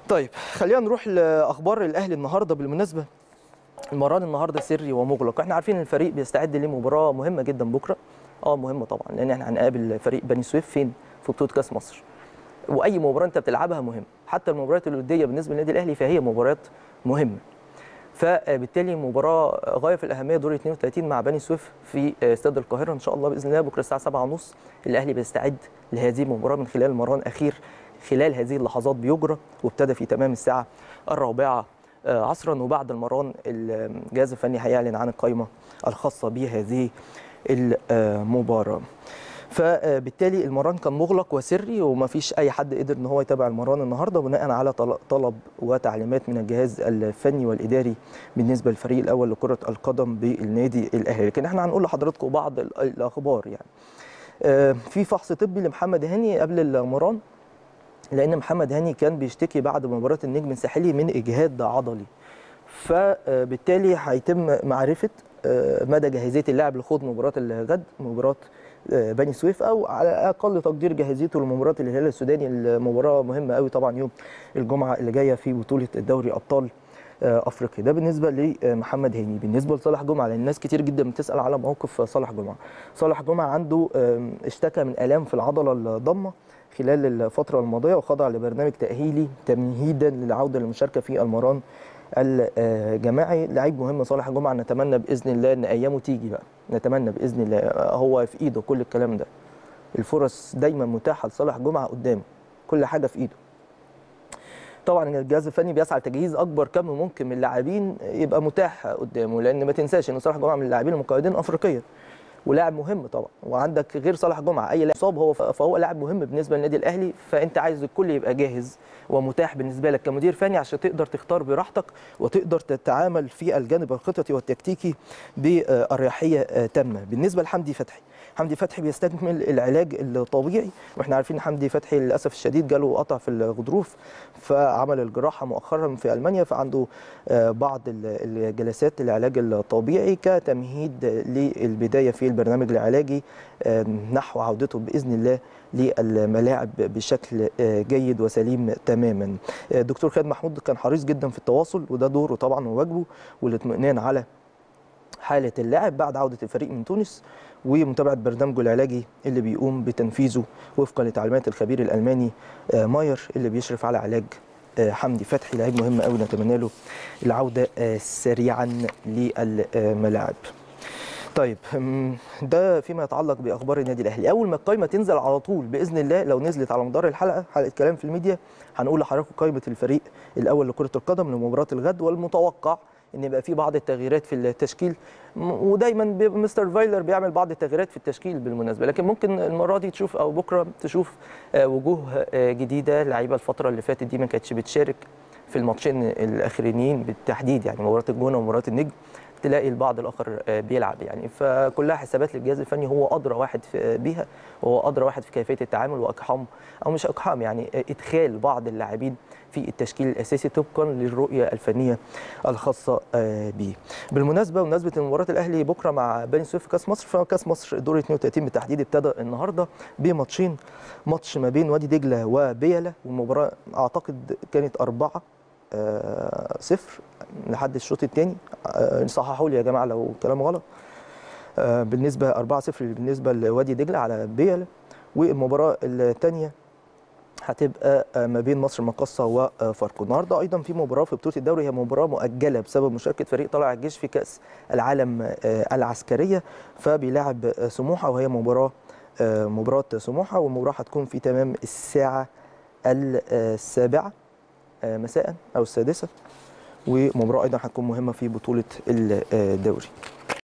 طيب خلينا نروح لاخبار الاهلي النهارده بالمناسبه المران النهارده سري ومغلق احنا عارفين ان الفريق بيستعد لمباراه مهمه جدا بكره اه مهمه طبعا لان احنا هنقابل فريق بني سويف فين في بطوله كاس مصر واي مباراه انت بتلعبها مهمه حتى المباريات الوديه بالنسبه للنادي الاهلي فهي مباريات مهمه فبالتالي مباراه غايه في الاهميه دور 32 مع بني سويف في استاد القاهره ان شاء الله باذن الله بكره الساعه 7:30 الاهلي بيستعد لهذه المباراه من خلال مران اخير خلال هذه اللحظات بيجرى وابتدى في تمام الساعه الرابعه عصرا وبعد المران الجهاز الفني هيعلن عن القائمه الخاصه بهذه المباراه فبالتالي المران كان مغلق وسري وما فيش اي حد قدر ان هو يتابع المران النهارده بناء على طلب وتعليمات من الجهاز الفني والاداري بالنسبه للفريق الاول لكره القدم بالنادي الاهلي لكن احنا هنقول لحضراتكم بعض الاخبار يعني في فحص طبي لمحمد هاني قبل المران لان محمد هاني كان بيشتكي بعد مباراه النجم الساحلي من اجهاد عضلي فبالتالي هيتم معرفه مدى جاهزيه اللاعب لخوض مباراه الغد مباراه بني سويف او على اقل تقدير جاهزيته لمباراه الهلال السوداني المباراه مهمه قوي طبعا يوم الجمعه اللي جايه في بطوله الدوري ابطال افريقيا ده بالنسبه لمحمد هاني بالنسبه لصالح جمعه لان الناس كتير جدا بتسال على موقف صالح جمعه صالح جمعه عنده اشتكى من الام في العضله الضمه خلال الفتره الماضيه وخضع لبرنامج تاهيلي تمهيدا للعوده للمشاركه في المران الجماعي لعيب مهم صالح جمعه نتمنى باذن الله ان ايامه تيجي بقى نتمنى باذن الله هو في ايده كل الكلام ده الفرص دايما متاحه لصالح جمعه قدامه كل حاجه في ايده طبعا الجهاز الفني بيسعى لتجهيز اكبر كم ممكن من اللاعبين يبقى متاح قدامه لان ما تنساش ان صالح جمعه من اللاعبين المقيدين افريقيا ولاعب مهم طبعا وعندك غير صالح جمعه اي لاعب صاب هو فهو لاعب مهم بالنسبه للنادي الاهلي فانت عايز الكل يبقى جاهز ومتاح بالنسبه لك كمدير فني عشان تقدر تختار براحتك وتقدر تتعامل في الجانب الخططي والتكتيكي باريحيه تامه بالنسبه لحمدي فتحي حمدي فتحي بيستكمل العلاج الطبيعي واحنا عارفين حمدي فتحي للاسف الشديد جاله قطع في الغضروف فعمل الجراحه مؤخرا في المانيا فعنده بعض الجلسات للعلاج الطبيعي كتمهيد للبدايه في البرنامج العلاجي نحو عودته باذن الله للملاعب بشكل جيد وسليم تماما دكتور خالد محمود كان حريص جدا في التواصل وده دوره طبعا وواجبه والاطمئنان على حاله اللاعب بعد عوده الفريق من تونس ومتابعه برنامجه العلاجي اللي بيقوم بتنفيذه وفقا لتعليمات الخبير الالماني ماير اللي بيشرف على علاج حمدي فتحي لعيب مهم قوي نتمنى له العوده سريعا للملاعب طيب ده فيما يتعلق باخبار النادي الاهلي اول ما القائمه تنزل على طول باذن الله لو نزلت على مدار الحلقه حلقه كلام في الميديا هنقول لحضراتكم قائمه الفريق الاول لكره القدم لمباراه الغد والمتوقع ان يبقى في بعض التغييرات في التشكيل ودايما مستر فايلر بيعمل بعض التغييرات في التشكيل بالمناسبه لكن ممكن المره دي تشوف او بكره تشوف وجوه جديده لعيبه الفتره اللي فاتت دي ما كانتش بتشارك في الماتشين الاخرانيين بالتحديد يعني مباراه الجونه ومباراه النجم تلاقي البعض الاخر بيلعب يعني فكلها حسابات للجهاز الفني هو ادرى واحد بيها وهو ادرى واحد في كيفيه التعامل واقحام او مش اقحام يعني ادخال بعض اللاعبين في التشكيل الاساسي طبقا للرؤيه الفنيه الخاصه به. بالمناسبه بمناسبه مباراه الاهلي بكره مع بني سويف في كاس مصر فكاس مصر دور 32 بالتحديد ابتدى النهارده بماتشين ماتش ما بين وادي دجله وبيلا والمباراه اعتقد كانت أربعة آه صفر لحد الشوط الثاني آه صححوا لي يا جماعه لو كلام غلط آه بالنسبه 4 0 بالنسبه لوادي دجله على بيلا والمباراه الثانيه هتبقى ما بين مصر المقاصة وفاركو النهارده ايضا في مباراه في بطوله الدوري هي مباراه مؤجله بسبب مشاركه فريق طلائع الجيش في كاس العالم العسكريه فبيلاعب سموحه وهي مباراه مباراه سموحه والمباراه هتكون في تمام الساعه السابعه مساء او السادسه ومباراه ايضا هتكون مهمه في بطوله الدوري